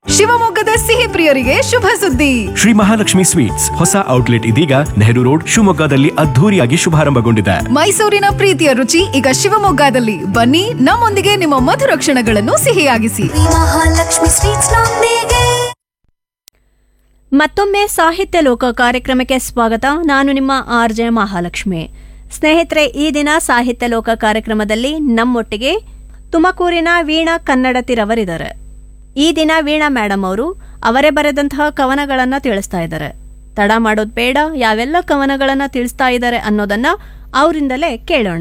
ಶಿವಮೊಗ್ಗದ ಸಿಹಿ ಪ್ರಿಯರಿಗೆ ಶುಭ ಸುದ್ದಿ ಶ್ರೀ ಮಹಾಲಕ್ಷ್ಮಿ ಸ್ವೀಟ್ಸ್ ಹೊಸ ಔಟ್ಲೆಟ್ ಇದೀಗ ನೆಹರು ರೋಡ್ ಶಿವಮೊಗ್ಗದಲ್ಲಿ ಅದ್ಧೂರಿಯಾಗಿ ಶುಭಾರಂಭಗೊಂಡಿದೆ ಮೈಸೂರಿನ ಪ್ರೀತಿಯ ರುಚಿ ಈಗ ಶಿವಮೊಗ್ಗದಲ್ಲಿ ಬನ್ನಿ ನಮ್ಮೊಂದಿಗೆ ನಿಮ್ಮ ಮಧುರ ಕ್ಷಣಗಳನ್ನು ಸಿಹಿಯಾಗಿಸಿ ಮಹಾಲಕ್ಷ್ಮಿ ಸ್ವೀಟ್ಸ್ ನೊಂದಿಗೆ ಮತ್ತೊಮ್ಮೆ ಸಾಹಿತ್ಯ ಲೋಕ ಕಾರ್ಯಕ್ರಮಕ್ಕೆ ಸ್ವಾಗತ ನಾನು ನಿಮ್ಮ ಆರ್ ಜೆ ಮಹಾಲಕ್ಷ್ಮಿ ಸ್ನೇಹಿತರೆ ಈ ದಿನ ಸಾಹಿತ್ಯ ಲೋಕ ಕಾರ್ಯಕ್ರಮದಲ್ಲಿ ನಮ್ಮೊಟ್ಟಿಗೆ ತುಮಕೂರಿನ ವೀಣಾ ಕನ್ನಡತಿರವರಿದ್ದಾರೆ ಈ ದಿನ ವೀಣಾ ಮೇಡಮ್ ಅವರು ಅವರೇ ಬರೆದಂತಹ ಕವನಗಳನ್ನು ತಿಳಿಸ್ತಾ ಇದ್ದಾರೆ ತಡ ಮಾಡೋದು ಬೇಡ ಯಾವೆಲ್ಲ ಕವನಗಳನ್ನು ತಿಳಿಸ್ತಾ ಇದ್ದಾರೆ ಅನ್ನೋದನ್ನ ಅವರಿಂದಲೇ ಕೇಳೋಣ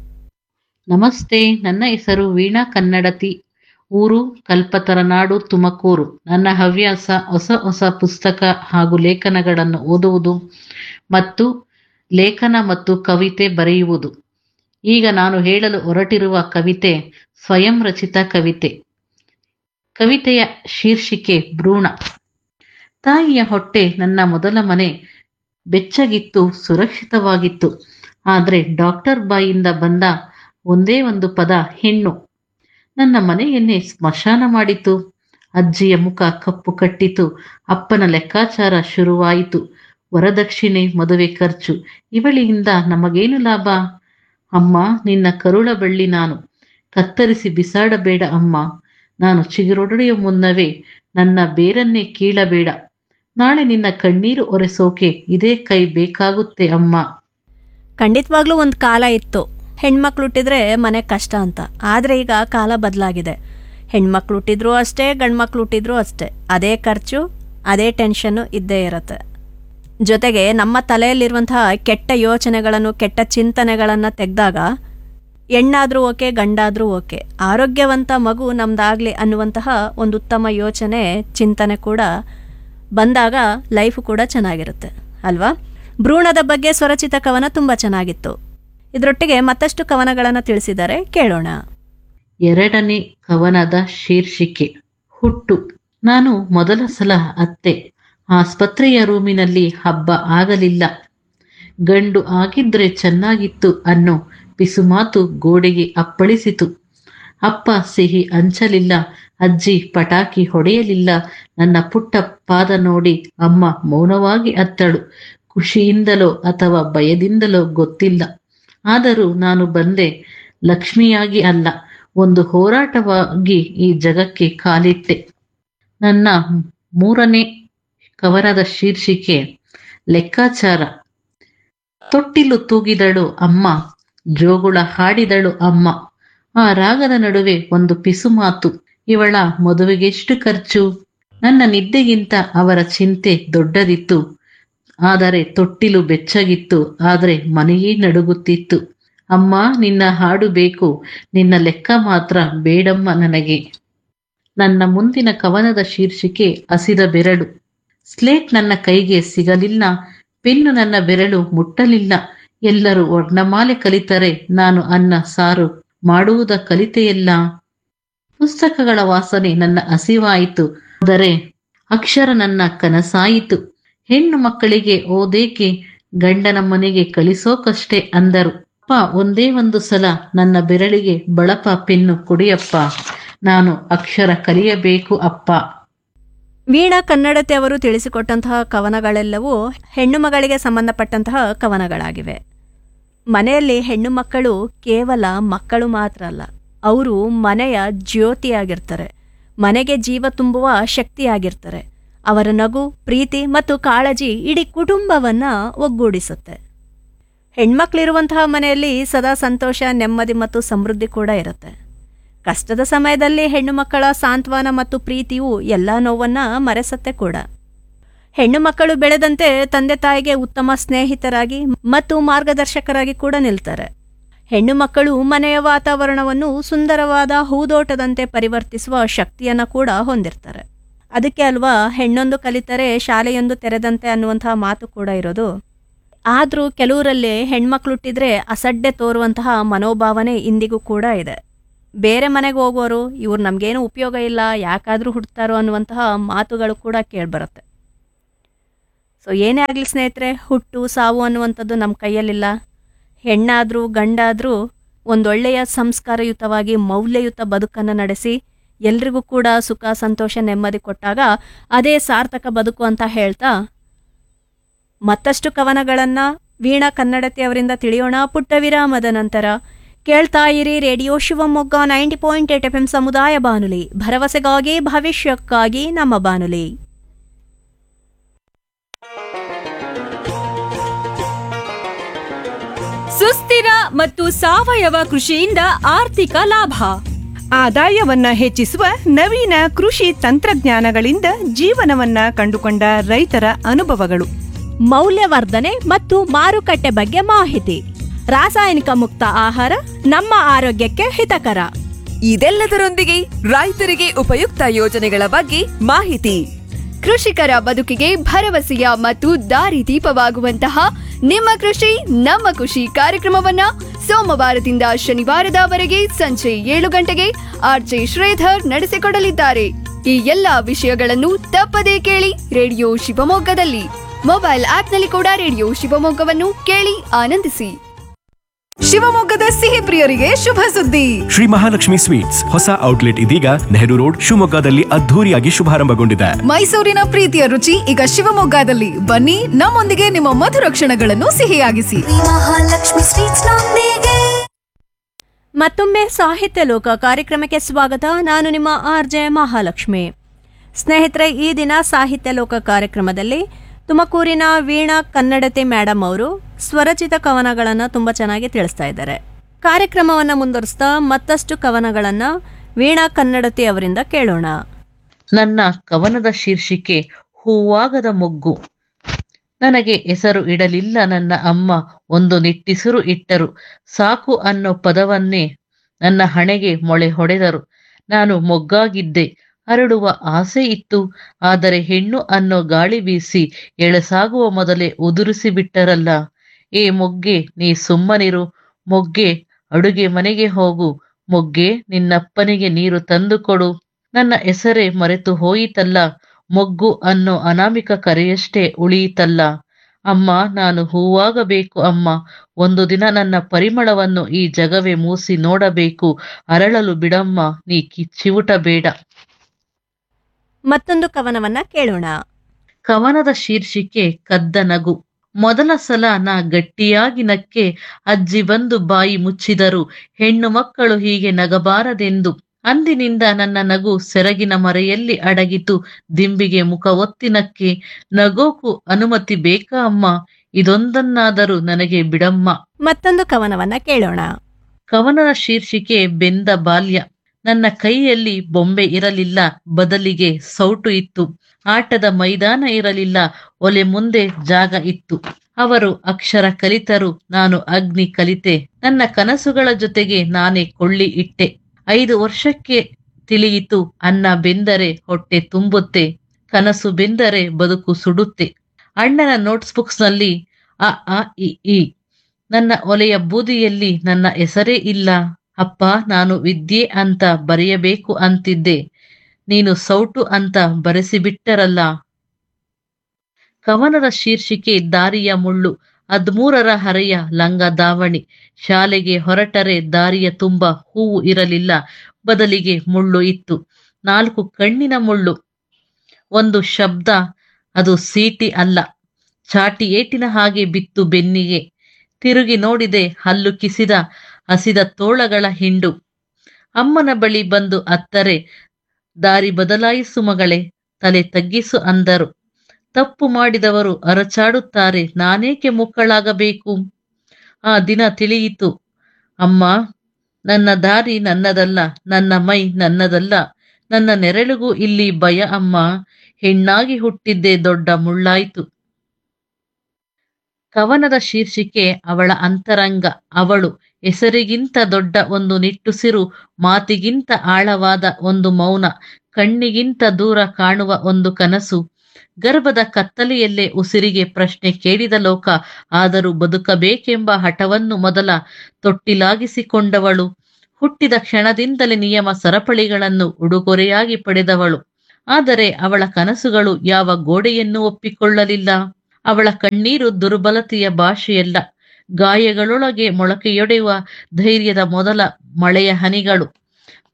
ನಮಸ್ತೆ ನನ್ನ ಹೆಸರು ವೀಣಾ ಕನ್ನಡತಿ ಊರು ಕಲ್ಪತರನಾಡು ತುಮಕೂರು ನನ್ನ ಹವ್ಯಾಸ ಹೊಸ ಹೊಸ ಪುಸ್ತಕ ಹಾಗೂ ಲೇಖನಗಳನ್ನು ಓದುವುದು ಮತ್ತು ಲೇಖನ ಮತ್ತು ಕವಿತೆ ಬರೆಯುವುದು ಈಗ ನಾನು ಹೇಳಲು ಹೊರಟಿರುವ ಕವಿತೆ ಸ್ವಯಂ ರಚಿತ ಕವಿತೆ ಕವಿತೆಯ ಶೀರ್ಷಿಕೆ ಭ್ರೂಣ ತಾಯಿಯ ಹೊಟ್ಟೆ ನನ್ನ ಮೊದಲ ಮನೆ ಬೆಚ್ಚಗಿತ್ತು ಸುರಕ್ಷಿತವಾಗಿತ್ತು ಆದರೆ ಡಾಕ್ಟರ್ ಬಾಯಿಂದ ಬಂದ ಒಂದೇ ಒಂದು ಪದ ಹೆಣ್ಣು ನನ್ನ ಮನೆಯನ್ನೇ ಸ್ಮಶಾನ ಮಾಡಿತು ಅಜ್ಜಿಯ ಮುಖ ಕಪ್ಪು ಕಟ್ಟಿತು ಅಪ್ಪನ ಲೆಕ್ಕಾಚಾರ ಶುರುವಾಯಿತು ವರದಕ್ಷಿಣೆ ಮದುವೆ ಖರ್ಚು ಇವಳಿಯಿಂದ ನಮಗೇನು ಲಾಭ ಅಮ್ಮ ನಿನ್ನ ಕರುಳ ಬಳ್ಳಿ ನಾನು ಕತ್ತರಿಸಿ ಬಿಸಾಡಬೇಡ ಅಮ್ಮ ನಾನು ಚಿಗುರೊಡೆಯುವ ಮುನ್ನವೇ ನನ್ನ ಬೇರನ್ನೇ ಕೀಳಬೇಡ ನಾಳೆ ನಿನ್ನ ಕಣ್ಣೀರು ಒರೆಸೋಕೆ ಇದೇ ಕೈ ಬೇಕಾಗುತ್ತೆ ಅಮ್ಮ ಖಂಡಿತವಾಗ್ಲೂ ಒಂದು ಕಾಲ ಇತ್ತು ಹೆಣ್ಮಕ್ಳು ಹುಟ್ಟಿದ್ರೆ ಮನೆ ಕಷ್ಟ ಅಂತ ಆದರೆ ಈಗ ಕಾಲ ಬದಲಾಗಿದೆ ಹೆಣ್ಮಕ್ಳು ಹುಟ್ಟಿದ್ರು ಅಷ್ಟೇ ಗಂಡ್ಮಕ್ಳು ಹುಟ್ಟಿದ್ರು ಅಷ್ಟೇ ಅದೇ ಖರ್ಚು ಅದೇ ಟೆನ್ಷನ್ನು ಇದ್ದೇ ಇರುತ್ತೆ ಜೊತೆಗೆ ನಮ್ಮ ತಲೆಯಲ್ಲಿರುವಂತಹ ಕೆಟ್ಟ ಯೋಚನೆಗಳನ್ನು ಕೆಟ್ಟ ಚಿಂತನೆಗಳನ್ನು ತೆಗೆದಾಗ ಹೆಣ್ಣಾದರೂ ಓಕೆ ಗಂಡಾದರೂ ಓಕೆ ಆರೋಗ್ಯವಂತ ಮಗು ನಮ್ದಾಗಲಿ ಅನ್ನುವಂತಹ ಒಂದು ಉತ್ತಮ ಯೋಚನೆ ಚಿಂತನೆ ಕೂಡ ಬಂದಾಗ ಲೈಫ್ ಕೂಡ ಚೆನ್ನಾಗಿರುತ್ತೆ ಅಲ್ವಾ ಭ್ರೂಣದ ಬಗ್ಗೆ ಸ್ವರಚಿತ ಕವನ ತುಂಬ ಚೆನ್ನಾಗಿತ್ತು ಇದರೊಟ್ಟಿಗೆ ಮತ್ತಷ್ಟು ಕವನಗಳನ್ನು ತಿಳಿಸಿದ್ದಾರೆ ಕೇಳೋಣ ಎರಡನೇ ಕವನದ ಶೀರ್ಷಿಕೆ ಹುಟ್ಟು ನಾನು ಮೊದಲ ಸಲ ಅತ್ತೆ ಆಸ್ಪತ್ರೆಯ ರೂಮಿನಲ್ಲಿ ಹಬ್ಬ ಆಗಲಿಲ್ಲ ಗಂಡು ಆಗಿದ್ರೆ ಚೆನ್ನಾಗಿತ್ತು ಅನ್ನೋ ಪಿಸುಮಾತು ಗೋಡೆಗೆ ಅಪ್ಪಳಿಸಿತು ಅಪ್ಪ ಸಿಹಿ ಹಂಚಲಿಲ್ಲ ಅಜ್ಜಿ ಪಟಾಕಿ ಹೊಡೆಯಲಿಲ್ಲ ನನ್ನ ಪುಟ್ಟ ಪಾದ ನೋಡಿ ಅಮ್ಮ ಮೌನವಾಗಿ ಅತ್ತಳು ಖುಷಿಯಿಂದಲೋ ಅಥವಾ ಭಯದಿಂದಲೋ ಗೊತ್ತಿಲ್ಲ ಆದರೂ ನಾನು ಬಂದೆ ಲಕ್ಷ್ಮಿಯಾಗಿ ಅಲ್ಲ ಒಂದು ಹೋರಾಟವಾಗಿ ಈ ಜಗಕ್ಕೆ ಕಾಲಿಟ್ಟೆ ನನ್ನ ಮೂರನೇ ಕವನದ ಶೀರ್ಷಿಕೆ ಲೆಕ್ಕಾಚಾರ ತೊಟ್ಟಿಲು ತೂಗಿದಳು ಅಮ್ಮ ಜೋಗುಳ ಹಾಡಿದಳು ಅಮ್ಮ ಆ ರಾಗದ ನಡುವೆ ಒಂದು ಪಿಸುಮಾತು ಇವಳ ಮದುವೆಗೆಷ್ಟು ಖರ್ಚು ನನ್ನ ನಿದ್ದೆಗಿಂತ ಅವರ ಚಿಂತೆ ದೊಡ್ಡದಿತ್ತು ಆದರೆ ತೊಟ್ಟಿಲು ಬೆಚ್ಚಗಿತ್ತು ಆದರೆ ಮನೆಯೇ ನಡುಗುತ್ತಿತ್ತು ಅಮ್ಮ ನಿನ್ನ ಹಾಡು ಬೇಕು ನಿನ್ನ ಲೆಕ್ಕ ಮಾತ್ರ ಬೇಡಮ್ಮ ನನಗೆ ನನ್ನ ಮುಂದಿನ ಕವನದ ಶೀರ್ಷಿಕೆ ಹಸಿದ ಬೆರಳು ಸ್ಲೇಟ್ ನನ್ನ ಕೈಗೆ ಸಿಗಲಿಲ್ಲ ಪೆನ್ನು ನನ್ನ ಬೆರಳು ಮುಟ್ಟಲಿಲ್ಲ ಎಲ್ಲರೂ ವರ್ಣಮಾಲೆ ಕಲಿತರೆ ನಾನು ಅನ್ನ ಸಾರು ಮಾಡುವುದ ಕಲಿತೆಯಲ್ಲ ಪುಸ್ತಕಗಳ ವಾಸನೆ ನನ್ನ ಹಸಿವಾಯಿತು ಆದರೆ ಅಕ್ಷರ ನನ್ನ ಕನಸಾಯಿತು ಹೆಣ್ಣು ಮಕ್ಕಳಿಗೆ ಓದೇಕೆ ಗಂಡನ ಮನೆಗೆ ಕಳಿಸೋಕಷ್ಟೇ ಅಂದರು ಅಪ್ಪ ಒಂದೇ ಒಂದು ಸಲ ನನ್ನ ಬೆರಳಿಗೆ ಬಳಪ ಪೆನ್ನು ಕೊಡಿಯಪ್ಪ ನಾನು ಅಕ್ಷರ ಕಲಿಯಬೇಕು ಅಪ್ಪ ವೀಣಾ ಕನ್ನಡತೆ ಅವರು ತಿಳಿಸಿಕೊಟ್ಟಂತಹ ಕವನಗಳೆಲ್ಲವೂ ಹೆಣ್ಣು ಮಗಳಿಗೆ ಸಂಬಂಧಪಟ್ಟಂತಹ ಕವನಗಳಾಗಿವೆ ಮನೆಯಲ್ಲಿ ಹೆಣ್ಣು ಮಕ್ಕಳು ಕೇವಲ ಮಕ್ಕಳು ಮಾತ್ರ ಅಲ್ಲ ಅವರು ಮನೆಯ ಜ್ಯೋತಿಯಾಗಿರ್ತಾರೆ ಮನೆಗೆ ಜೀವ ತುಂಬುವ ಶಕ್ತಿಯಾಗಿರ್ತಾರೆ ಅವರ ನಗು ಪ್ರೀತಿ ಮತ್ತು ಕಾಳಜಿ ಇಡೀ ಕುಟುಂಬವನ್ನ ಒಗ್ಗೂಡಿಸುತ್ತೆ ಹೆಣ್ಮಕ್ಳಿರುವಂತಹ ಮನೆಯಲ್ಲಿ ಸದಾ ಸಂತೋಷ ನೆಮ್ಮದಿ ಮತ್ತು ಸಮೃದ್ಧಿ ಕೂಡ ಇರುತ್ತೆ ಕಷ್ಟದ ಸಮಯದಲ್ಲಿ ಹೆಣ್ಣು ಮಕ್ಕಳ ಸಾಂತ್ವನ ಮತ್ತು ಪ್ರೀತಿಯು ಎಲ್ಲ ನೋವನ್ನ ಮರೆಸತ್ತೆ ಕೂಡ ಹೆಣ್ಣು ಮಕ್ಕಳು ಬೆಳೆದಂತೆ ತಂದೆ ತಾಯಿಗೆ ಉತ್ತಮ ಸ್ನೇಹಿತರಾಗಿ ಮತ್ತು ಮಾರ್ಗದರ್ಶಕರಾಗಿ ಕೂಡ ನಿಲ್ತಾರೆ ಹೆಣ್ಣು ಮಕ್ಕಳು ಮನೆಯ ವಾತಾವರಣವನ್ನು ಸುಂದರವಾದ ಹೂದೋಟದಂತೆ ಪರಿವರ್ತಿಸುವ ಶಕ್ತಿಯನ್ನ ಕೂಡ ಹೊಂದಿರ್ತಾರೆ ಅದಕ್ಕೆ ಅಲ್ವಾ ಹೆಣ್ಣೊಂದು ಕಲಿತರೆ ಶಾಲೆಯೊಂದು ತೆರೆದಂತೆ ಅನ್ನುವಂತಹ ಮಾತು ಕೂಡ ಇರೋದು ಆದರೂ ಕೆಲವರಲ್ಲಿ ಹೆಣ್ಮಕ್ಳು ಹುಟ್ಟಿದ್ರೆ ಅಸಡ್ಡೆ ತೋರುವಂತಹ ಮನೋಭಾವನೆ ಇಂದಿಗೂ ಕೂಡ ಇದೆ ಬೇರೆ ಮನೆಗೆ ಹೋಗೋರು ಇವ್ರು ನಮಗೇನು ಉಪಯೋಗ ಇಲ್ಲ ಯಾಕಾದರೂ ಹುಡ್ತಾರೋ ಅನ್ನುವಂತಹ ಮಾತುಗಳು ಕೂಡ ಕೇಳಿಬರುತ್ತೆ ಸೊ ಏನೇ ಆಗಲಿ ಸ್ನೇಹಿತರೆ ಹುಟ್ಟು ಸಾವು ಅನ್ನುವಂಥದ್ದು ನಮ್ಮ ಕೈಯಲ್ಲಿಲ್ಲ ಹೆಣ್ಣಾದರೂ ಗಂಡಾದರೂ ಒಂದೊಳ್ಳೆಯ ಸಂಸ್ಕಾರಯುತವಾಗಿ ಮೌಲ್ಯಯುತ ಬದುಕನ್ನು ನಡೆಸಿ ಎಲ್ರಿಗೂ ಕೂಡ ಸುಖ ಸಂತೋಷ ನೆಮ್ಮದಿ ಕೊಟ್ಟಾಗ ಅದೇ ಸಾರ್ಥಕ ಬದುಕು ಅಂತ ಹೇಳ್ತಾ ಮತ್ತಷ್ಟು ಕವನಗಳನ್ನು ವೀಣಾ ಕನ್ನಡತಿ ಅವರಿಂದ ತಿಳಿಯೋಣ ಪುಟ್ಟ ವಿರಾಮದ ನಂತರ ಕೇಳ್ತಾ ಇರಿ radio Shivamogga ninety point eight F M ಸಮುದಾಯ ಬಾನುಲಿ ಭರವಸೆಗಾಗಿ ಭವಿಷ್ಯಕ್ಕಾಗಿ ನಮ್ಮ ಬಾನುಲಿ ಸುಸ್ಥಿರ ಮತ್ತು ಸಾವಯವ ಕೃಷಿಯಿಂದ ಆರ್ಥಿಕ ಲಾಭ ಆದಾಯವನ್ನ ಹೆಚ್ಚಿಸುವ ನವೀನ ಕೃಷಿ ತಂತ್ರಜ್ಞಾನಗಳಿಂದ ಜೀವನವನ್ನ ಕಂಡುಕೊಂಡ ರೈತರ ಅನುಭವಗಳು ಮೌಲ್ಯವರ್ಧನೆ ಮತ್ತು ಮಾರುಕಟ್ಟೆ ಬಗ್ಗೆ ಮಾಹಿತಿ ರಾಸಾಯನಿಕ ಮುಕ್ತ ಆಹಾರ ನಮ್ಮ ಆರೋಗ್ಯಕ್ಕೆ ಹಿತಕರ ಇದೆಲ್ಲದರೊಂದಿಗೆ ರೈತರಿಗೆ ಉಪಯುಕ್ತ ಯೋಜನೆಗಳ ಬಗ್ಗೆ ಮಾಹಿತಿ ಕೃಷಿಕರ ಬದುಕಿಗೆ ಭರವಸೆಯ ಮತ್ತು ದಾರಿದೀಪವಾಗುವಂತಹ ನಿಮ್ಮ ಕೃಷಿ ನಮ್ಮ ಖುಷಿ ಕಾರ್ಯಕ್ರಮವನ್ನ ಸೋಮವಾರದಿಂದ ಶನಿವಾರದವರೆಗೆ ಸಂಜೆ ಏಳು ಗಂಟೆಗೆ ಆರ್ಜೆ ಶ್ರೀಧರ್ ನಡೆಸಿಕೊಡಲಿದ್ದಾರೆ ಈ ಎಲ್ಲಾ ವಿಷಯಗಳನ್ನು ತಪ್ಪದೇ ಕೇಳಿ ರೇಡಿಯೋ ಶಿವಮೊಗ್ಗದಲ್ಲಿ ಮೊಬೈಲ್ ಆಪ್ನಲ್ಲಿ ಕೂಡ ರೇಡಿಯೋ ಶಿವಮೊಗ್ಗವನ್ನು ಕೇಳಿ ಆನಂದಿಸಿ ಶಿವಮೊಗ್ಗದ ಸಿಹಿ ಪ್ರಿಯರಿಗೆ ಶುಭ ಸುದ್ದಿ ಶ್ರೀ ಮಹಾಲಕ್ಷ್ಮಿ ಸ್ವೀಟ್ಸ್ ಹೊಸ ಔಟ್ಲೆಟ್ ಇದೀಗ ನೆಹರು ರೋಡ್ ಶಿವಮೊಗ್ಗದಲ್ಲಿ ಅದ್ಧೂರಿಯಾಗಿ ಶುಭಾರಂಭಗೊಂಡಿದೆ ಮೈಸೂರಿನ ಪ್ರೀತಿಯ ರುಚಿ ಈಗ ಶಿವಮೊಗ್ಗದಲ್ಲಿ ಬನ್ನಿ ನಮ್ಮೊಂದಿಗೆ ನಿಮ್ಮ ಮಧುರ ಕ್ಷಣಗಳನ್ನು ಸಿಹಿಯಾಗಿಸಿ ಮಹಾಲಕ್ಷ್ಮಿ ಸ್ವೀಟ್ಸ್ ನೊಂದಿಗೆ ಮತ್ತೊಮ್ಮೆ ಸಾಹಿತ್ಯ ಲೋಕ ಕಾರ್ಯಕ್ರಮಕ್ಕೆ ಸ್ವಾಗತ ನಾನು ನಿಮ್ಮ ಆರ್ ಜೆ ಮಹಾಲಕ್ಷ್ಮಿ ಸ್ನೇಹಿತರೆ ಈ ದಿನ ಸಾಹಿತ್ಯ ಲೋಕ ಕಾರ್ಯಕ್ರಮದಲ್ಲಿ ತುಮಕೂರಿನ ವೀಣಾ ಕನ್ನಡತೆ ಮೇಡಮ್ ಅವರು ಸ್ವರಚಿತ ಕವನಗಳನ್ನು ತುಂಬ ಚೆನ್ನಾಗಿ ತಿಳಿಸ್ತಾ ಇದ್ದಾರೆ ಕಾರ್ಯಕ್ರಮವನ್ನು ಮುಂದುವರಿಸ್ತಾ ಮತ್ತಷ್ಟು ಕವನಗಳನ್ನು ವೀಣಾ ಕನ್ನಡತೆ ಅವರಿಂದ ಕೇಳೋಣ ನನ್ನ ಕವನದ ಶೀರ್ಷಿಕೆ ಹೂವಾಗದ ಮೊಗ್ಗು ನನಗೆ ಹೆಸರು ಇಡಲಿಲ್ಲ ನನ್ನ ಅಮ್ಮ ಒಂದು ನಿಟ್ಟಿಸಿರು ಇಟ್ಟರು ಸಾಕು ಅನ್ನೋ ಪದವನ್ನೇ ನನ್ನ ಹಣೆಗೆ ಮೊಳೆ ಹೊಡೆದರು ನಾನು ಮೊಗ್ಗಾಗಿದ್ದೆ ಹರಡುವ ಆಸೆ ಇತ್ತು ಆದರೆ ಹೆಣ್ಣು ಅನ್ನೋ ಗಾಳಿ ಬೀಸಿ ಎಳೆಸಾಗುವ ಮೊದಲೇ ಉದುರಿಸಿ ಬಿಟ್ಟರಲ್ಲ ಏ ಮೊಗ್ಗೆ ನೀ ಸುಮ್ಮನಿರು ಮೊಗ್ಗೆ ಅಡುಗೆ ಮನೆಗೆ ಹೋಗು ಮೊಗ್ಗೆ ನಿನ್ನಪ್ಪನಿಗೆ ನೀರು ತಂದು ಕೊಡು ನನ್ನ ಹೆಸರೇ ಮರೆತು ಹೋಯಿತಲ್ಲ ಮೊಗ್ಗು ಅನ್ನೋ ಅನಾಮಿಕ ಕರೆಯಷ್ಟೇ ಉಳಿಯಿತಲ್ಲ ಅಮ್ಮ ನಾನು ಹೂವಾಗಬೇಕು ಅಮ್ಮ ಒಂದು ದಿನ ನನ್ನ ಪರಿಮಳವನ್ನು ಈ ಜಗವೇ ಮೂಸಿ ನೋಡಬೇಕು ಅರಳಲು ಬಿಡಮ್ಮ ನೀ ಕಿಚ್ಚಿವುಟ ಮತ್ತೊಂದು ಕವನವನ್ನ ಕೇಳೋಣ ಕವನದ ಶೀರ್ಷಿಕೆ ಕದ್ದ ನಗು ಮೊದಲ ಸಲ ನಾ ಗಟ್ಟಿಯಾಗಿ ನಕ್ಕೆ ಅಜ್ಜಿ ಬಂದು ಬಾಯಿ ಮುಚ್ಚಿದರು ಹೆಣ್ಣು ಮಕ್ಕಳು ಹೀಗೆ ನಗಬಾರದೆಂದು ಅಂದಿನಿಂದ ನನ್ನ ನಗು ಸೆರಗಿನ ಮರೆಯಲ್ಲಿ ಅಡಗಿತು ದಿಂಬಿಗೆ ಮುಖ ಒತ್ತಿ ನಕ್ಕೆ ನಗೋಕು ಅನುಮತಿ ಬೇಕಾ ಅಮ್ಮ ಇದೊಂದನ್ನಾದರೂ ನನಗೆ ಬಿಡಮ್ಮ ಮತ್ತೊಂದು ಕವನವನ್ನ ಕೇಳೋಣ ಕವನದ ಶೀರ್ಷಿಕೆ ಬೆಂದ ಬಾಲ್ಯ ನನ್ನ ಕೈಯಲ್ಲಿ ಬೊಂಬೆ ಇರಲಿಲ್ಲ ಬದಲಿಗೆ ಸೌಟು ಇತ್ತು ಆಟದ ಮೈದಾನ ಇರಲಿಲ್ಲ ಒಲೆ ಮುಂದೆ ಜಾಗ ಇತ್ತು ಅವರು ಅಕ್ಷರ ಕಲಿತರು ನಾನು ಅಗ್ನಿ ಕಲಿತೆ ನನ್ನ ಕನಸುಗಳ ಜೊತೆಗೆ ನಾನೇ ಕೊಳ್ಳಿ ಇಟ್ಟೆ ಐದು ವರ್ಷಕ್ಕೆ ತಿಳಿಯಿತು ಅನ್ನ ಬೆಂದರೆ ಹೊಟ್ಟೆ ತುಂಬುತ್ತೆ ಕನಸು ಬೆಂದರೆ ಬದುಕು ಸುಡುತ್ತೆ ಅಣ್ಣನ ನೋಟ್ಸ್ ಬುಕ್ಸ್ನಲ್ಲಿ ಅ ಆ ಇ ಈ ನನ್ನ ಒಲೆಯ ಬೂದಿಯಲ್ಲಿ ನನ್ನ ಹೆಸರೇ ಇಲ್ಲ ಅಪ್ಪ ನಾನು ವಿದ್ಯೆ ಅಂತ ಬರೆಯಬೇಕು ಅಂತಿದ್ದೆ ನೀನು ಸೌಟು ಅಂತ ಬರೆಸಿಬಿಟ್ಟರಲ್ಲ ಕವನದ ಶೀರ್ಷಿಕೆ ದಾರಿಯ ಮುಳ್ಳು ಹದ್ಮೂರರ ಹರೆಯ ಲಂಗ ದಾವಣಿ ಶಾಲೆಗೆ ಹೊರಟರೆ ದಾರಿಯ ತುಂಬ ಹೂವು ಇರಲಿಲ್ಲ ಬದಲಿಗೆ ಮುಳ್ಳು ಇತ್ತು ನಾಲ್ಕು ಕಣ್ಣಿನ ಮುಳ್ಳು ಒಂದು ಶಬ್ದ ಅದು ಸೀಟಿ ಅಲ್ಲ ಚಾಟಿ ಏಟಿನ ಹಾಗೆ ಬಿತ್ತು ಬೆನ್ನಿಗೆ ತಿರುಗಿ ನೋಡಿದೆ ಹಲ್ಲು ಕಿಸಿದ ಹಸಿದ ತೋಳಗಳ ಹಿಂಡು ಅಮ್ಮನ ಬಳಿ ಬಂದು ಅತ್ತರೆ ದಾರಿ ಬದಲಾಯಿಸು ಮಗಳೇ ತಲೆ ತಗ್ಗಿಸು ಅಂದರು ತಪ್ಪು ಮಾಡಿದವರು ಅರಚಾಡುತ್ತಾರೆ ನಾನೇಕೆ ಮುಕ್ಕಳಾಗಬೇಕು ಆ ದಿನ ತಿಳಿಯಿತು ಅಮ್ಮ ನನ್ನ ದಾರಿ ನನ್ನದಲ್ಲ ನನ್ನ ಮೈ ನನ್ನದಲ್ಲ ನನ್ನ ನೆರಳಿಗೂ ಇಲ್ಲಿ ಭಯ ಅಮ್ಮ ಹೆಣ್ಣಾಗಿ ಹುಟ್ಟಿದ್ದೆ ದೊಡ್ಡ ಮುಳ್ಳಾಯ್ತು ಕವನದ ಶೀರ್ಷಿಕೆ ಅವಳ ಅಂತರಂಗ ಅವಳು ಹೆಸರಿಗಿಂತ ದೊಡ್ಡ ಒಂದು ನಿಟ್ಟುಸಿರು ಮಾತಿಗಿಂತ ಆಳವಾದ ಒಂದು ಮೌನ ಕಣ್ಣಿಗಿಂತ ದೂರ ಕಾಣುವ ಒಂದು ಕನಸು ಗರ್ಭದ ಕತ್ತಲೆಯಲ್ಲೇ ಉಸಿರಿಗೆ ಪ್ರಶ್ನೆ ಕೇಳಿದ ಲೋಕ ಆದರೂ ಬದುಕಬೇಕೆಂಬ ಹಠವನ್ನು ಮೊದಲ ತೊಟ್ಟಿಲಾಗಿಸಿಕೊಂಡವಳು ಹುಟ್ಟಿದ ಕ್ಷಣದಿಂದಲೇ ನಿಯಮ ಸರಪಳಿಗಳನ್ನು ಉಡುಗೊರೆಯಾಗಿ ಪಡೆದವಳು ಆದರೆ ಅವಳ ಕನಸುಗಳು ಯಾವ ಗೋಡೆಯನ್ನು ಒಪ್ಪಿಕೊಳ್ಳಲಿಲ್ಲ ಅವಳ ಕಣ್ಣೀರು ದುರ್ಬಲತೆಯ ಭಾಷೆಯಲ್ಲ ಗಾಯಗಳೊಳಗೆ ಮೊಳಕೆಯೊಡೆಯುವ ಧೈರ್ಯದ ಮೊದಲ ಮಳೆಯ ಹನಿಗಳು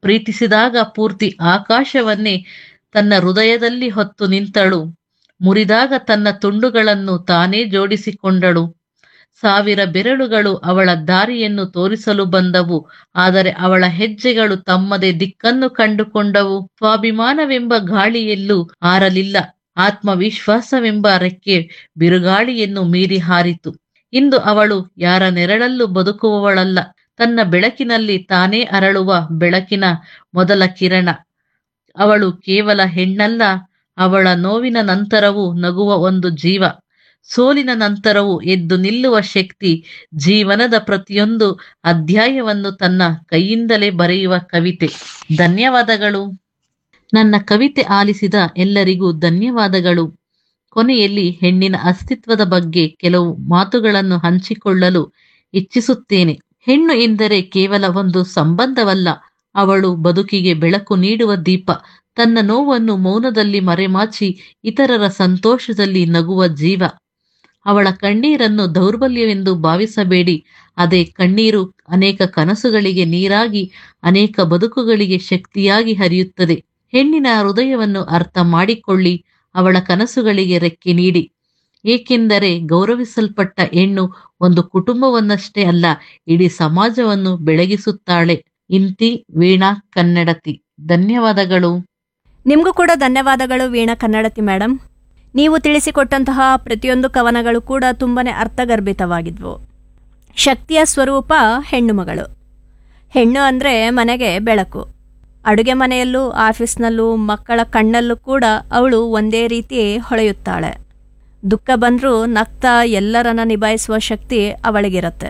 ಪ್ರೀತಿಸಿದಾಗ ಪೂರ್ತಿ ಆಕಾಶವನ್ನೇ ತನ್ನ ಹೃದಯದಲ್ಲಿ ಹೊತ್ತು ನಿಂತಳು ಮುರಿದಾಗ ತನ್ನ ತುಂಡುಗಳನ್ನು ತಾನೇ ಜೋಡಿಸಿಕೊಂಡಳು ಸಾವಿರ ಬೆರಳುಗಳು ಅವಳ ದಾರಿಯನ್ನು ತೋರಿಸಲು ಬಂದವು ಆದರೆ ಅವಳ ಹೆಜ್ಜೆಗಳು ತಮ್ಮದೇ ದಿಕ್ಕನ್ನು ಕಂಡುಕೊಂಡವು ಸ್ವಾಭಿಮಾನವೆಂಬ ಗಾಳಿಯಲ್ಲೂ ಹಾರಲಿಲ್ಲ ಆತ್ಮವಿಶ್ವಾಸವೆಂಬ ರೆಕ್ಕೆ ಬಿರುಗಾಳಿಯನ್ನು ಮೀರಿ ಹಾರಿತು ಇಂದು ಅವಳು ಯಾರ ನೆರಳಲ್ಲೂ ಬದುಕುವವಳಲ್ಲ ತನ್ನ ಬೆಳಕಿನಲ್ಲಿ ತಾನೇ ಅರಳುವ ಬೆಳಕಿನ ಮೊದಲ ಕಿರಣ ಅವಳು ಕೇವಲ ಹೆಣ್ಣಲ್ಲ ಅವಳ ನೋವಿನ ನಂತರವೂ ನಗುವ ಒಂದು ಜೀವ ಸೋಲಿನ ನಂತರವೂ ಎದ್ದು ನಿಲ್ಲುವ ಶಕ್ತಿ ಜೀವನದ ಪ್ರತಿಯೊಂದು ಅಧ್ಯಾಯವನ್ನು ತನ್ನ ಕೈಯಿಂದಲೇ ಬರೆಯುವ ಕವಿತೆ ಧನ್ಯವಾದಗಳು ನನ್ನ ಕವಿತೆ ಆಲಿಸಿದ ಎಲ್ಲರಿಗೂ ಧನ್ಯವಾದಗಳು ಕೊನೆಯಲ್ಲಿ ಹೆಣ್ಣಿನ ಅಸ್ತಿತ್ವದ ಬಗ್ಗೆ ಕೆಲವು ಮಾತುಗಳನ್ನು ಹಂಚಿಕೊಳ್ಳಲು ಇಚ್ಛಿಸುತ್ತೇನೆ ಹೆಣ್ಣು ಎಂದರೆ ಕೇವಲ ಒಂದು ಸಂಬಂಧವಲ್ಲ ಅವಳು ಬದುಕಿಗೆ ಬೆಳಕು ನೀಡುವ ದೀಪ ತನ್ನ ನೋವನ್ನು ಮೌನದಲ್ಲಿ ಮರೆಮಾಚಿ ಇತರರ ಸಂತೋಷದಲ್ಲಿ ನಗುವ ಜೀವ ಅವಳ ಕಣ್ಣೀರನ್ನು ದೌರ್ಬಲ್ಯವೆಂದು ಭಾವಿಸಬೇಡಿ ಅದೇ ಕಣ್ಣೀರು ಅನೇಕ ಕನಸುಗಳಿಗೆ ನೀರಾಗಿ ಅನೇಕ ಬದುಕುಗಳಿಗೆ ಶಕ್ತಿಯಾಗಿ ಹರಿಯುತ್ತದೆ ಹೆಣ್ಣಿನ ಹೃದಯವನ್ನು ಅರ್ಥ ಮಾಡಿಕೊಳ್ಳಿ ಅವಳ ಕನಸುಗಳಿಗೆ ರೆಕ್ಕೆ ನೀಡಿ ಏಕೆಂದರೆ ಗೌರವಿಸಲ್ಪಟ್ಟ ಹೆಣ್ಣು ಒಂದು ಕುಟುಂಬವನ್ನಷ್ಟೇ ಅಲ್ಲ ಇಡೀ ಸಮಾಜವನ್ನು ಬೆಳಗಿಸುತ್ತಾಳೆ ಇಂತಿ ವೀಣಾ ಕನ್ನಡತಿ ಧನ್ಯವಾದಗಳು ನಿಮಗೂ ಕೂಡ ಧನ್ಯವಾದಗಳು ವೀಣಾ ಕನ್ನಡತಿ ಮೇಡಮ್ ನೀವು ತಿಳಿಸಿಕೊಟ್ಟಂತಹ ಪ್ರತಿಯೊಂದು ಕವನಗಳು ಕೂಡ ತುಂಬಾ ಅರ್ಥಗರ್ಭಿತವಾಗಿದ್ವು ಶಕ್ತಿಯ ಸ್ವರೂಪ ಹೆಣ್ಣು ಮಗಳು ಹೆಣ್ಣು ಅಂದರೆ ಮನೆಗೆ ಬೆಳಕು ಅಡುಗೆ ಮನೆಯಲ್ಲೂ ಆಫೀಸ್ನಲ್ಲೂ ಮಕ್ಕಳ ಕಣ್ಣಲ್ಲೂ ಕೂಡ ಅವಳು ಒಂದೇ ರೀತಿ ಹೊಳೆಯುತ್ತಾಳೆ ದುಃಖ ಬಂದರೂ ನಗ್ತಾ ಎಲ್ಲರನ್ನ ನಿಭಾಯಿಸುವ ಶಕ್ತಿ ಅವಳಿಗಿರುತ್ತೆ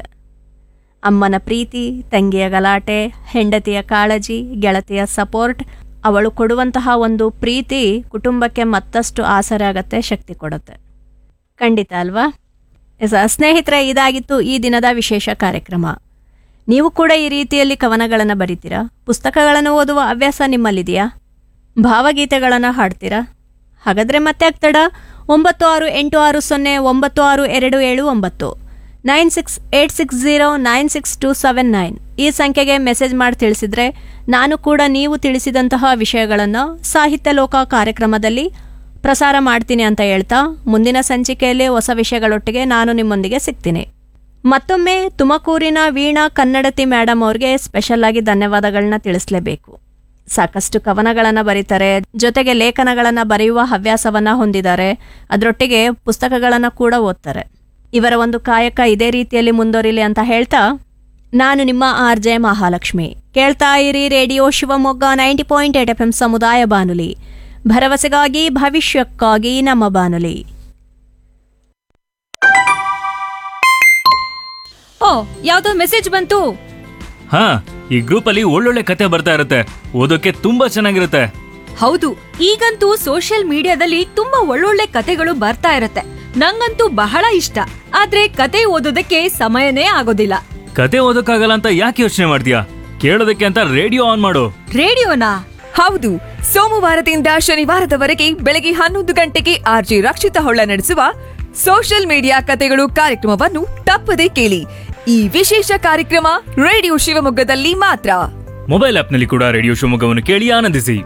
ಅಮ್ಮನ ಪ್ರೀತಿ ತಂಗಿಯ ಗಲಾಟೆ ಹೆಂಡತಿಯ ಕಾಳಜಿ ಗೆಳತಿಯ ಸಪೋರ್ಟ್ ಅವಳು ಕೊಡುವಂತಹ ಒಂದು ಪ್ರೀತಿ ಕುಟುಂಬಕ್ಕೆ ಮತ್ತಷ್ಟು ಆಸರೆ ಆಗತ್ತೆ ಶಕ್ತಿ ಕೊಡುತ್ತೆ ಖಂಡಿತ ಅಲ್ವಾ ಎಸ್, ಸ್ನೇಹಿತರೆ ಇದಾಗಿತ್ತು ಈ ದಿನದ ವಿಶೇಷ ಕಾರ್ಯಕ್ರಮ ನೀವು ಕೂಡ ಈ ರೀತಿಯಲ್ಲಿ ಕವನಗಳನ್ನು ಬರೀತೀರಾ ಪುಸ್ತಕಗಳನ್ನು ಓದುವ ಹವ್ಯಾಸ ನಿಮ್ಮಲ್ಲಿದೆಯಾ ಭಾವಗೀತೆಗಳನ್ನು ಹಾಡ್ತೀರಾ ಹಾಗಾದರೆ ಮತ್ತೆ ಆಗ್ತಡ ಒಂಬತ್ತು ಆರು ಎಂಟು ಆರು ಸೊನ್ನೆ ಒಂಬತ್ತು ಆರು ಎರಡು ಏಳು ಒಂಬತ್ತು nine six eight six zero nine six two seven nine ಈ ಸಂಖ್ಯೆಗೆ ಮೆಸೇಜ್ ಮಾಡಿ ತಿಳಿಸಿದ್ರೆ ನಾನು ಕೂಡ ನೀವು ತಿಳಿಸಿದಂತಹ ವಿಷಯಗಳನ್ನು ಸಾಹಿತ್ಯ ಲೋಕ ಕಾರ್ಯಕ್ರಮದಲ್ಲಿ ಪ್ರಸಾರ ಮಾಡ್ತೀನಿ ಅಂತ ಹೇಳ್ತಾ ಮುಂದಿನ ಸಂಚಿಕೆಯಲ್ಲಿ ಹೊಸ ವಿಷಯಗಳೊಟ್ಟಿಗೆ ನಾನು ನಿಮ್ಮೊಂದಿಗೆ ಸಿಗ್ತೀನಿ ಮತ್ತೊಮ್ಮೆ ತುಮಕೂರಿನ ವೀಣಾ ಕನ್ನಡತಿ ಮೇಡಮ್ ಅವ್ರಿಗೆ ಸ್ಪೆಷಲ್ ಆಗಿ ಧನ್ಯವಾದಗಳನ್ನ ತಿಳಿಸ್ಲೇಬೇಕು ಸಾಕಷ್ಟು ಕವನಗಳನ್ನು ಬರೀತಾರೆ ಜೊತೆಗೆ ಲೇಖನಗಳನ್ನು ಬರೆಯುವ ಹವ್ಯಾಸವನ್ನ ಹೊಂದಿದ್ದಾರೆ ಅದರೊಟ್ಟಿಗೆ ಪುಸ್ತಕಗಳನ್ನು ಕೂಡ ಓದ್ತಾರೆ ಇವರ ಒಂದು ಕಾಯಕ ಇದೇ ರೀತಿಯಲ್ಲಿ ಮುಂದುವರಿಲಿ ಅಂತ ಹೇಳ್ತಾ ನಾನು ನಿಮ್ಮ ಆರ್ ಜೆ ಮಹಾಲಕ್ಷ್ಮಿ ಕೇಳ್ತಾ ಇರಿ radio Shivamogga ninety point eight F M ಸಮುದಾಯ ಬಾನುಲಿ ಭರವಸೆಗಾಗಿ ಭವಿಷ್ಯಕ್ಕಾಗಿ ನಮ್ಮ ಬಾನುಲಿ ಓ ಯಾವ್ದೋ ಮೆಸೇಜ್ ಬಂತು ಹಾ ಈ ಗ್ರೂಪ್ ಅಲ್ಲಿ ಒಳ್ಳೊಳ್ಳೆ ಕತೆ ಬರ್ತಾ ಇರುತ್ತೆ ಓದೋಕೆ ತುಂಬಾ ಚೆನ್ನಾಗಿರುತ್ತೆ ಹೌದು ಈಗಂತೂ ಸೋಷಿಯಲ್ ಮೀಡಿಯಾದಲ್ಲಿ ತುಂಬಾ ಒಳ್ಳೊಳ್ಳೆ ಕತೆಗಳು ಬರ್ತಾ ಇರತ್ತೆ ನಂಗಂತೂ ಬಹಳ ಇಷ್ಟ ಆದ್ರೆ ಕತೆ ಓದೋದಕ್ಕೆ ಸಮಯನೇ ಆಗೋದಿಲ್ಲ ಕತೆ ಓದೋಕ್ಕಾಗಲ್ಲ ಅಂತ ಯಾಕೆ ಯೋಚನೆ ಮಾಡ್ತೀಯಾ ಕೇಳೋದಕ್ಕೆ ಅಂತ ರೇಡಿಯೋ ಆನ್ ಮಾಡು ರೇಡಿಯೋನಾ ಹೌದು ಸೋಮವಾರದಿಂದ ಶನಿವಾರದವರೆಗೆ ಬೆಳಗ್ಗೆ ಹನ್ನೊಂದು ಗಂಟೆಗೆ ಆರ್ಜಿ ರಕ್ಷಿತ ಹೊಳ್ಳ ನಡೆಸುವ ಸೋಷಿಯಲ್ ಮೀಡಿಯಾ ಕತೆಗಳು ಕಾರ್ಯಕ್ರಮವನ್ನು ತಪ್ಪದೆ ಕೇಳಿ ಈ ವಿಶೇಷ ಕಾರ್ಯಕ್ರಮ ರೇಡಿಯೋ ಶಿವಮೊಗ್ಗದಲ್ಲಿ ಮಾತ್ರ ಮೊಬೈಲ್ ಆಪ್ನಲ್ಲಿ ಕೂಡ ರೇಡಿಯೋ ಶಿವಮೊಗ್ಗವನ್ನು ಕೇಳಿ ಆನಂದಿಸಿ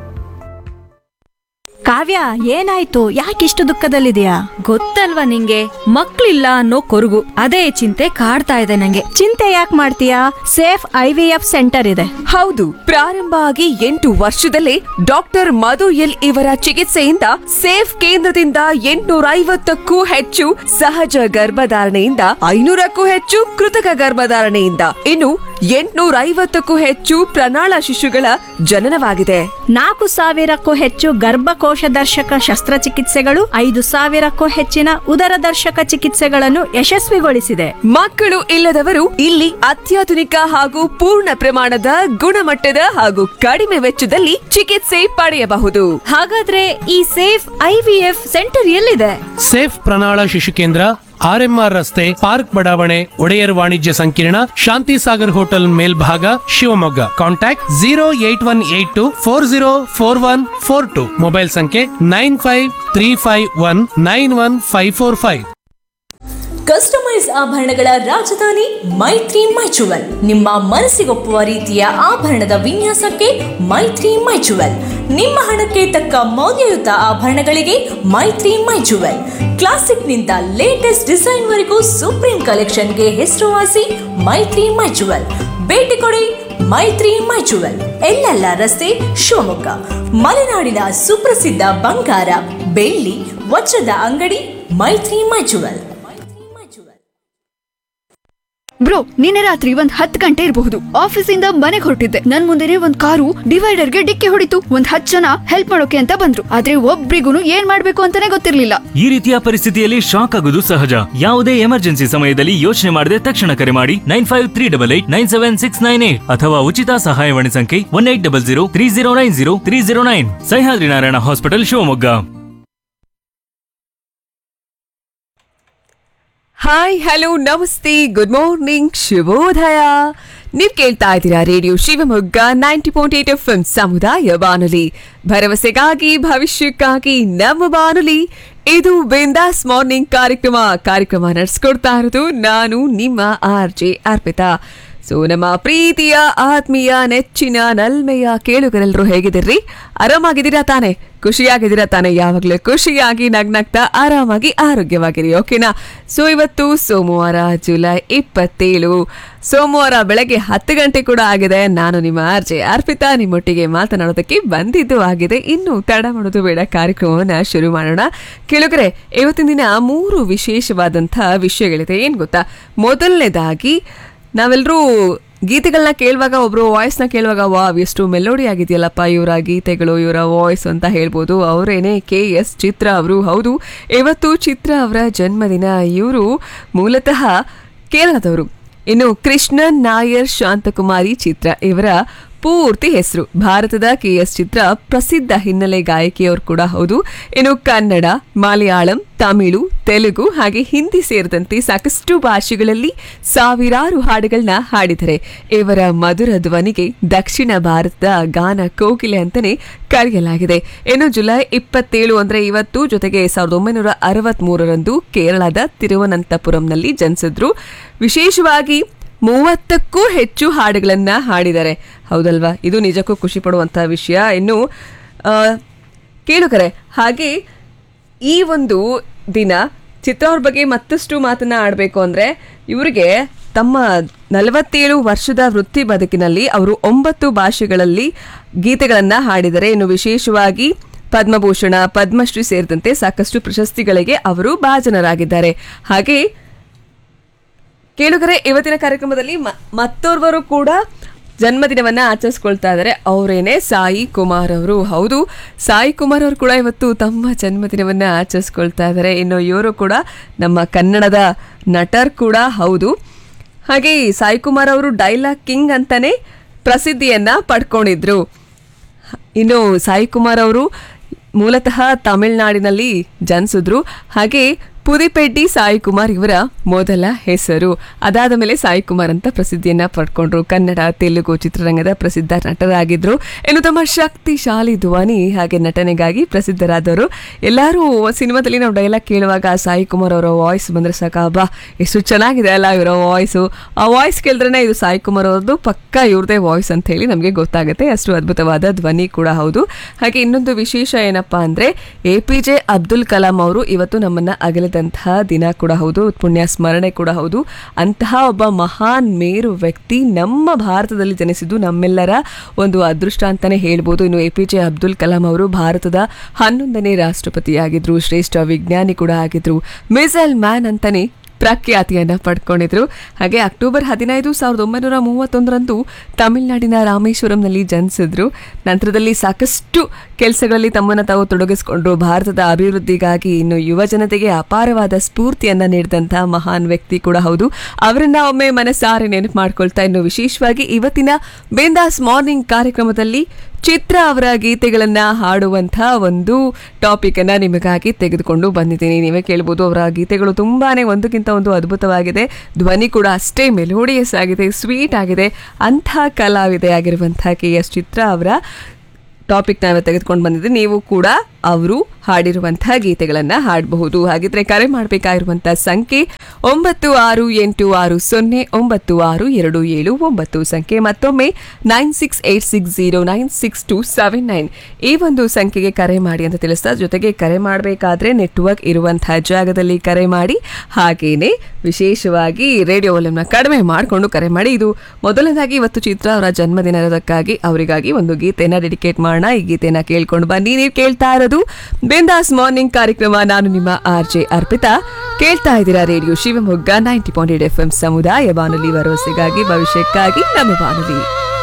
ಕಾವ್ಯ ಏನಾಯ್ತು ಯಾಕಿಷ್ಟು ದುಃಖದಲ್ಲಿದೆಯಾ ಗೊತ್ತಲ್ವಾ ನಿಂಗೆ ಮಕ್ಳಿಲ್ಲ ಅನ್ನೋ ಕೊರಗು ಅದೇ ಚಿಂತೆ ಕಾಡ್ತಾ ಇದೆ ನಂಗೆ ಚಿಂತೆ ಯಾಕೆ ಮಾಡ್ತೀಯಾ safe I V F center ಇದೆ ಹೌದು ಪ್ರಾರಂಭ ಆಗಿ ಎಂಟು ವರ್ಷದಲ್ಲೇ ಡಾಕ್ಟರ್ ಮಧು ಎಲ್ ಇವರ ಚಿಕಿತ್ಸೆಯಿಂದ ಸೇಫ್ ಕೇಂದ್ರದಿಂದ ಎಂಟುನೂರ ಐವತ್ತಕ್ಕೂ ಹೆಚ್ಚು ಸಹಜ ಗರ್ಭಧಾರಣೆಯಿಂದ ಐನೂರಕ್ಕೂ ಹೆಚ್ಚು ಕೃತಕ ಗರ್ಭಧಾರಣೆಯಿಂದ ಇನ್ನು ಎಂಟುನೂರ ಐವತ್ತಕ್ಕೂ ಹೆಚ್ಚು ಪ್ರಣಾಳ ಶಿಶುಗಳ ಜನನವಾಗಿದೆ ನಾಲ್ಕು ಸಾವಿರಕ್ಕೂ ಹೆಚ್ಚು ಗರ್ಭಕೋಶ ದರ್ಶಕ ಶಸ್ತ್ರಚಿಕಿತ್ಸೆಗಳು ಐದು ಸಾವಿರಕ್ಕೂ ಹೆಚ್ಚಿನ ಉದರ ದರ್ಶಕ ಚಿಕಿತ್ಸೆಗಳನ್ನು ಯಶಸ್ವಿಗೊಳಿಸಿದೆ ಮಕ್ಕಳು ಇಲ್ಲದವರು ಇಲ್ಲಿ ಅತ್ಯಾಧುನಿಕ ಹಾಗೂ ಪೂರ್ಣ ಪ್ರಮಾಣದ ಗುಣಮಟ್ಟದ ಹಾಗೂ ಕಡಿಮೆ ವೆಚ್ಚದಲ್ಲಿ ಚಿಕಿತ್ಸೆ ಪಡೆಯಬಹುದು ಹಾಗಾದ್ರೆ ಈ ಸೇಫ್ ಐವಿಎಫ್ ಸೆಂಟರ್ ಎಲ್ಲಿದೆ ಸೇಫ್ ಪ್ರಣಾಳ ಶಿಶು ಕೇಂದ್ರ ಆರ್ಎಂಆರ್ ರಸ್ತೆ ಪಾರ್ಕ್ ಬಡಾವಣೆ ಒಡೆಯರ್ ವಾಣಿಜ್ಯ ಸಂಕೀರ್ಣ ಶಾಂತಿ ಸಾಗರ್ ಹೋಟೆಲ್ ಮೇಲ್ಭಾಗ Shivamogga contact zero eight one eight two four zero four one four two mobile ಸಂಖ್ಯೆ nine five three five one nine one five four five customise ಆಭರಣಗಳ ರಾಜಧಾನಿ ಮೈತ್ರಿ ಮೈಚುವಲ್ ನಿಮ್ಮ ಮನಸ್ಸಿಗೊಪ್ಪುವ ರೀತಿಯ ಆಭರಣದ ವಿನ್ಯಾಸಕ್ಕೆ ಮೈತ್ರಿ ಮೈಚುವಲ್ ನಿಮ್ಮ ಹಣಕ್ಕೆ ತಕ್ಕ ಮೌಲ್ಯಯುತ ಆಭರಣಗಳಿಗೆ ಮೈತ್ರಿ ಮೈಚುವಲ್ ಕ್ಲಾಸಿಕ್ನಿಂದ ಲೇಟೆಸ್ಟ್ ಡಿಸೈನ್ ವರೆಗೂ ಸುಪ್ರೀಂ ಕಲೆಕ್ಷನ್ಗೆ ಹೆಸರುವಾಸಿ ಮೈತ್ರಿ ಮೈಚುವಲ್ ಭೇಟಿ ಕೊಡಿ ಮೈತ್ರಿ ಮೈಚುವಲ್ ಎಲ್ಲೆಲ್ಲ ರಸ್ತೆ ಶಿವಮೊಗ್ಗ ಮಲೆನಾಡಿನ ಸುಪ್ರಸಿದ್ಧ ಬಂಗಾರ ಬೆಳ್ಳಿ ವಜ್ರದ ಅಂಗಡಿ ಮೈತ್ರಿ ಮೈಚುವಲ್ ಬ್ರೋ ನಿನ್ನೆ ರಾತ್ರಿ ಒಂದ್ ಹತ್ತು ಗಂಟೆ ಇರಬಹುದು ಆಫೀಸಿಂದ ಮನೆಗೆ ಹೊರಟಿದ್ದೆ ನನ್ ಮುಂದೆನೆ ಒಂದ್ ಕಾರು ಡಿವೈಡರ್ಗೆ ಡಿಕ್ಕಿ ಹೊಡಿತು ಒಂದ್ ಹತ್ತು ಜನ ಹೆಲ್ಪ್ ಮಾಡೋಕೆ ಅಂತ ಬಂದ್ರು ಆದ್ರೆ ಒಬ್ರಿಗೂ ಏನ್ ಮಾಡ್ಬೇಕು ಅಂತಾನೆ ಗೊತ್ತಿರ್ಲಿಲ್ಲ ಈ ರೀತಿಯ ಪರಿಸ್ಥಿತಿಯಲ್ಲಿ ಶಾಕ್ ಆಗೋದು ಸಹಜ ಯಾವುದೇ ಎಮರ್ಜೆನ್ಸಿ ಸಮಯದಲ್ಲಿ ಯೋಚನೆ ಮಾಡದೆ ತಕ್ಷಣ ಕರೆ ಮಾಡಿ nine five three double eight nine seven six nine eight ಅಥವಾ ಉಚಿತ ಸಹಾಯವಾಣಿ ಸಂಖ್ಯೆ one eight double zero three zero nine zero three zero nine Sahyadri Narayana hospital Shivamogga hi hello ನಮಸ್ತೆ ಗುಡ್ ಮಾರ್ನಿಂಗ್ ಶುಭೋದಯ ನೀವು ಕೇಳ್ತಾ ಇದ್ದೀರಾ radio Shivamogga ninety point eight F M ಸಮುದಾಯ ಬಾನುಲಿ ಭರವಸೆಗಾಗಿ ಭವಿಷ್ಯಕ್ಕಾಗಿ ನಮ್ಮ ಬಾನುಲಿ ಇದು ಬಿಂದಾಸ್ ಮಾರ್ನಿಂಗ್ ಕಾರ್ಯಕ್ರಮ ಕಾರ್ಯಕ್ರಮ ನಡೆಸ್ಕೊಡ್ತಾ ಇರೋದು ನಾನು ನಿಮ್ಮ ಆರ್ ಜೆ ಅರ್ಪಿತಾ ಸೊ ನಮ್ಮ ಪ್ರೀತಿಯ ಆತ್ಮೀಯ ನೆಚ್ಚಿನ ನಲ್ಮೆಯ ಕೇಳುಗರೆಲ್ಲರೂ ಹೇಗಿದ್ದೀರಿ ಆರಾಮಾಗಿದ್ದೀರಾ ತಾನೆ ಖುಷಿಯಾಗಿದ್ದೀರಾ ತಾನೆ ಯಾವಾಗಲೂ ಖುಷಿಯಾಗಿ ನಗ್ನಗ್ತಾ ಆರಾಮಾಗಿ ಆರೋಗ್ಯವಾಗಿರಿ ಓಕೆನಾ ಸೊ ಇವತ್ತು ಸೋಮವಾರ ಜುಲೈ ಇಪ್ಪತ್ತೇಳು ಸೋಮವಾರ ಬೆಳಗ್ಗೆ ಹತ್ತು ಗಂಟೆ ಕೂಡ ಆಗಿದೆ ನಾನು ನಿಮ್ಮ ಆರ್ಜೆ ಅರ್ಪಿತಾ ನಿಮ್ಮೊಟ್ಟಿಗೆ ಮಾತನಾಡೋದಕ್ಕೆ ಬಂದಿದ್ದು ಆಗಿದೆ ಇನ್ನು ತಡ ಮಾಡೋದು ಬೇಡ ಕಾರ್ಯಕ್ರಮವನ್ನು ಶುರು ಮಾಡೋಣ ಕೇಳುಗರೆ ಇವತ್ತಿನ ದಿನ ಮೂರು ವಿಶೇಷವಾದಂಥ ವಿಷಯಗಳಿದೆ ಏನು ಗೊತ್ತಾ ಮೊದಲನೇದಾಗಿ ನಾವೆಲ್ಲರೂ ಗೀತೆಗಳನ್ನ ಕೇಳುವಾಗ ಒಬ್ರು ವಾಯ್ಸ್ನ ಕೇಳುವಾಗ ವಾವ್ ಎಷ್ಟು ಮೆಲೋಡಿ ಆಗಿದೆಯಲ್ಲಪ್ಪ ಇವರ ಗೀತೆಗಳು ಇವರ ವಾಯ್ಸ್ ಅಂತ ಹೇಳ್ಬೋದು ಅವರೇನೆ ಕೆ ಎಸ್ ಚಿತ್ರ ಅವರು ಹೌದು ಇವತ್ತು ಚಿತ್ರ ಅವರ ಜನ್ಮದಿನ ಇವರು ಮೂಲತಃ ಕೇರಳದವರು ಇನ್ನು ಕೃಷ್ಣನ್ ನಾಯರ್ ಶಾಂತಕುಮಾರಿ ಚಿತ್ರ ಇವರ ಪೂರ್ತಿ ಹೆಸರು ಭಾರತದ ಕೆ ಎಸ್ ಚಿತ್ರ ಪ್ರಸಿದ್ಧ ಹಿನ್ನೆಲೆ ಗಾಯಕಿಯವರು ಕೂಡ ಹೌದು ಇನ್ನು ಕನ್ನಡ ಮಲಯಾಳಂ ತಮಿಳು ತೆಲುಗು ಹಾಗೆ ಹಿಂದಿ ಸೇರಿದಂತೆ ಸಾಕಷ್ಟು ಭಾಷೆಗಳಲ್ಲಿ ಸಾವಿರಾರು ಹಾಡುಗಳನ್ನ ಹಾಡಿದ್ದಾರೆ ಇವರ ಮಧುರ ಧ್ವನಿಗೆ ದಕ್ಷಿಣ ಭಾರತದ ಗಾನ ಕೋಗಿಲೆ ಅಂತಾನೆ ಕರೆಯಲಾಗಿದೆ ಇನ್ನು ಜುಲೈ ಇಪ್ಪತ್ತೇಳು ಅಂದ್ರೆ ಇವತ್ತು ಜೊತೆಗೆ ಸಾವಿರದ ಒಂಬೈನೂರ ಅರವತ್ತ್ ಮೂರರಂದು ಕೇರಳದ ತಿರುವನಂತಪುರಂನಲ್ಲಿ ಜನಿಸಿದ್ರು ವಿಶೇಷವಾಗಿ ಮೂವತ್ತಕ್ಕೂ ಹೆಚ್ಚು ಹಾಡುಗಳನ್ನ ಹಾಡಿದ್ದಾರೆ ಹೌದಲ್ವಾ ಇದು ನಿಜಕ್ಕೂ ಖುಷಿ ಪಡುವಂಥ ವಿಷಯ ಇನ್ನು ಆ, ಕೇಳುಗರೆ ಹಾಗೆ ಈ ಒಂದು ದಿನ ಚಿತ್ರ ಅವ್ರ ಬಗ್ಗೆ ಮತ್ತಷ್ಟು ಮಾತನ್ನ ಆಡಬೇಕು ಅಂದ್ರೆ ಇವರಿಗೆ ತಮ್ಮ ನಲವತ್ತೇಳು ವರ್ಷದ ವೃತ್ತಿ ಬದುಕಿನಲ್ಲಿ ಅವರು ಒಂಬತ್ತು ಭಾಷೆಗಳಲ್ಲಿ ಗೀತೆಗಳನ್ನ ಹಾಡಿದರೆ ಇನ್ನು ವಿಶೇಷವಾಗಿ ಪದ್ಮಭೂಷಣ ಪದ್ಮಶ್ರೀ ಸೇರಿದಂತೆ ಸಾಕಷ್ಟು ಪ್ರಶಸ್ತಿಗಳಿಗೆ ಅವರು ಭಾಜನರಾಗಿದ್ದಾರೆ ಹಾಗೆ ಕೇಳುಗರೆ ಇವತ್ತಿನ ಕಾರ್ಯಕ್ರಮದಲ್ಲಿ ಮ- ಮತ್ತೋರ್ವರು ಕೂಡ ಜನ್ಮದಿನವನ್ನ ಆಚರಿಸ್ಕೊಳ್ತಾ ಇದ್ದಾರೆ ಅವರೇನೆ ಸಾಯಿ ಕುಮಾರ್ ಅವರು ಹೌದು ಸಾಯಿ ಕುಮಾರ್ ಅವರು ಕೂಡ ಇವತ್ತು ತಮ್ಮ ಜನ್ಮದಿನವನ್ನ ಆಚರಿಸ್ಕೊಳ್ತಾ ಇದ್ದಾರೆ ಇನ್ನು ಇವರು ಕೂಡ ನಮ್ಮ ಕನ್ನಡದ ನಟರ್ ಕೂಡ ಹೌದು ಹಾಗೆ ಸಾಯಿ ಕುಮಾರ್ ಅವರು ಡೈಲಾಗ್ ಕಿಂಗ್ ಅಂತಾನೆ ಪ್ರಸಿದ್ಧಿಯನ್ನ ಪಡ್ಕೊಂಡಿದ್ರು ಇನ್ನು ಸಾಯಿ ಕುಮಾರ್ ಅವರು ಮೂಲತಃ ತಮಿಳುನಾಡಿನಲ್ಲಿ ಜನಿಸಿದ್ರು ಹಾಗೆ ಪುದಿಪೆಡ್ಡಿ ಸಾಯಿ ಕುಮಾರ್ ಇವರ ಮೊದಲ ಹೆಸರು ಅದಾದ ಮೇಲೆ ಸಾಯಿ ಕುಮಾರ್ ಅಂತ ಪ್ರಸಿದ್ಧಿಯನ್ನ ಪಡ್ಕೊಂಡ್ರು ಕನ್ನಡ ತೆಲುಗು ಚಿತ್ರರಂಗದ ಪ್ರಸಿದ್ಧ ನಟರಾಗಿದ್ರು ಇನ್ನು ತಮ್ಮ ಶಕ್ತಿಶಾಲಿ ಧ್ವನಿ ಹಾಗೆ ನಟನೆಗಾಗಿ ಪ್ರಸಿದ್ಧರಾದವರು ಎಲ್ಲರೂ ಸಿನಿಮಾದಲ್ಲಿ ನಾವು ಡೈಲಾಗ್ ಕೇಳುವಾಗ ಸಾಯಿ ಕುಮಾರ್ ಅವರ ವಾಯ್ಸ್ ಬಂದ್ರೆ ಸಾಕಾ ಎಷ್ಟು ಚೆನ್ನಾಗಿದೆ ಅಲ್ಲ ಇವರ ವಾಯ್ಸು ಆ ವಾಯ್ಸ್ ಕೇಳಿದ್ರೆ ಇದು ಸಾಯಿ ಕುಮಾರ್ ಅವ್ರದ್ದು ಪಕ್ಕ ಇವ್ರದೇ ವಾಯ್ಸ್ ಅಂತ ಹೇಳಿ ನಮಗೆ ಗೊತ್ತಾಗುತ್ತೆ ಅಷ್ಟು ಅದ್ಭುತವಾದ ಧ್ವನಿ ಕೂಡ ಹೌದು ಹಾಗೆ ಇನ್ನೊಂದು ವಿಶೇಷ ಏನಪ್ಪಾ ಅಂದ್ರೆ A P J Abdul Kalam ಅವರು ಇವತ್ತು ನಮ್ಮನ್ನ ಅಗಲಿದಂತಹ ದಿನ ಕೂಡ ಹೌದು ಪುಣ್ಯ ಸ್ಮರಣೆ ಕೂಡ ಹೌದು ಅಂತಹ ಒಬ್ಬ ಮಹಾನ್ ಮೇರು ವ್ಯಕ್ತಿ ನಮ್ಮ ಭಾರತದಲ್ಲಿ ಜನಿಸಿದ್ದು ನಮ್ಮೆಲ್ಲರ ಒಂದು ಅದೃಷ್ಟ ಅಂತಾನೆ ಹೇಳ್ಬೋದು ಇನ್ನು A P J Abdul Kalam ಅವರು ಭಾರತದ ಹನ್ನೊಂದನೇ ರಾಷ್ಟ್ರಪತಿಯಾಗಿದ್ರು ಶ್ರೇಷ್ಠ ವಿಜ್ಞಾನಿ ಕೂಡ ಆಗಿದ್ರು ಮಿಸೈಲ್ ಮ್ಯಾನ್ ಅಂತಾನೆ ಪ್ರಖ್ಯಾತಿಯನ್ನ ಪಡ್ಕೊಂಡಿದ್ರು ಹಾಗೆ ಅಕ್ಟೋಬರ್ ಹದಿನೈದು ಸಾವಿರದ ಒಂಬೈನೂರ ಮೂವತ್ತೊಂದರಂದು ತಮಿಳುನಾಡಿನ ರಾಮೇಶ್ವರಂನಲ್ಲಿ ಜನಿಸಿದ್ರು ನಂತರದಲ್ಲಿ ಸಾಕಷ್ಟು ಕೆಲಸಗಳಲ್ಲಿ ತಮ್ಮನ್ನು ತಾವು ತೊಡಗಿಸಿಕೊಂಡ್ರು ಭಾರತದ ಅಭಿವೃದ್ಧಿಗಾಗಿ ಇನ್ನು ಯುವ ಜನತೆಗೆ ಅಪಾರವಾದ ಸ್ಫೂರ್ತಿಯನ್ನ ನೀಡಿದಂತಹ ಮಹಾನ್ ವ್ಯಕ್ತಿ ಕೂಡ ಹೌದು ಅವರನ್ನ ಒಮ್ಮೆ ಮನಸಾರೆ ನೆನಪು ಮಾಡ್ಕೊಳ್ತಾ ಇನ್ನು ವಿಶೇಷವಾಗಿ ಇವತ್ತಿನ ಬೇಂದಾಸ್ ಮಾರ್ನಿಂಗ್ ಕಾರ್ಯಕ್ರಮದಲ್ಲಿ ಚಿತ್ರ ಅವರ ಗೀತೆಗಳನ್ನ ಹಾಡುವಂಥ ಒಂದು ಟಾಪಿಕ್ ಅನ್ನ ನಿಮಗಾಗಿ ತೆಗೆದುಕೊಂಡು ಬಂದಿದ್ದೀನಿ ನೀವೇ ಕೇಳ್ಬೋದು ಅವರ ಗೀತೆಗಳು ತುಂಬಾನೇ ಒಂದಕ್ಕಿಂತ ಒಂದು ಅದ್ಭುತವಾಗಿದೆ ಧ್ವನಿ ಕೂಡ ಅಷ್ಟೇ ಮೆಲೋಡಿಯಸ್ ಆಗಿದೆ ಸ್ವೀಟ್ ಆಗಿದೆ ಅಂಥ ಕಲಾವಿದೆ ಆಗಿರುವಂಥ ಕೆ ಎಸ್ ಚಿತ್ರ ಅವರ ಟಾಪಿಕ್ ನಾವೇ ತೆಗೆದುಕೊಂಡು ಬಂದಿದ್ದೀವಿ ನೀವು ಕೂಡ ಅವರು ಹಾಡಿರುವಂತಹ ಗೀತೆಗಳನ್ನ ಹಾಡಬಹುದು ಹಾಗಿದ್ರೆ ಕರೆ ಮಾಡಬೇಕಾಗಿರುವಂತಹ ಸಂಖ್ಯೆ ಒಂಬತ್ತು ಆರು ಎಂಟು ಆರು ಸೊನ್ನೆ ಒಂಬತ್ತು ಆರು ಎರಡು ಏಳು ಒಂಬತ್ತು ಸಂಖ್ಯೆ ಮತ್ತೊಮ್ಮೆ nine six eight six zero nine six two seven nine ಈ ಒಂದು ಸಂಖ್ಯೆಗೆ ಕರೆ ಮಾಡಿ ಅಂತ ತಿಳಿಸ್ತಾ ಜೊತೆಗೆ ಕರೆ ಮಾಡಬೇಕಾದ್ರೆ ನೆಟ್ವರ್ಕ್ ಇರುವಂತಹ ಜಾಗದಲ್ಲಿ ಕರೆ ಮಾಡಿ ಹಾಗೇನೆ ವಿಶೇಷವಾಗಿ ರೇಡಿಯೋ ವಾಲ್ಯೂಮ್ನ ಕಡಿಮೆ ಮಾಡಿಕೊಂಡು ಕರೆ ಮಾಡಿ ಇದು ಮೊದಲನೇದಾಗಿ ಇವತ್ತು ಚಿತ್ರ ಅವರ ಜನ್ಮದಿನ ಇರೋದಕ್ಕಾಗಿ ಅವರಿಗಾಗಿ ಒಂದು ಗೀತೆನ ಡೆಡಿಕೇಟ್ ಮಾಡೋಣ ಈ ಗೀತೆನ ಕೇಳ್ಕೊಂಡು ಬನ್ನಿ ನೀವು ಕೇಳ್ತಾ ಇರೋದು ಬಿಂದಾಸ್ ಮಾರ್ನಿಂಗ್ ಕಾರ್ಯಕ್ರಮ ನಾನು ನಿಮ್ಮ ಆರ್ ಜೆ ಅರ್ಪಿತಾ ಕೇಳ್ತಾ ಇದ್ದೀರಾ radio Shivamogga ninety point eight F M ಸಮುದಾಯ ಬಾನುಲಿ ಭರವಸೆಗಾಗಿ ಭವಿಷ್ಯಕ್ಕಾಗಿ ನಮ್ಮ ಬಾನುಲಿ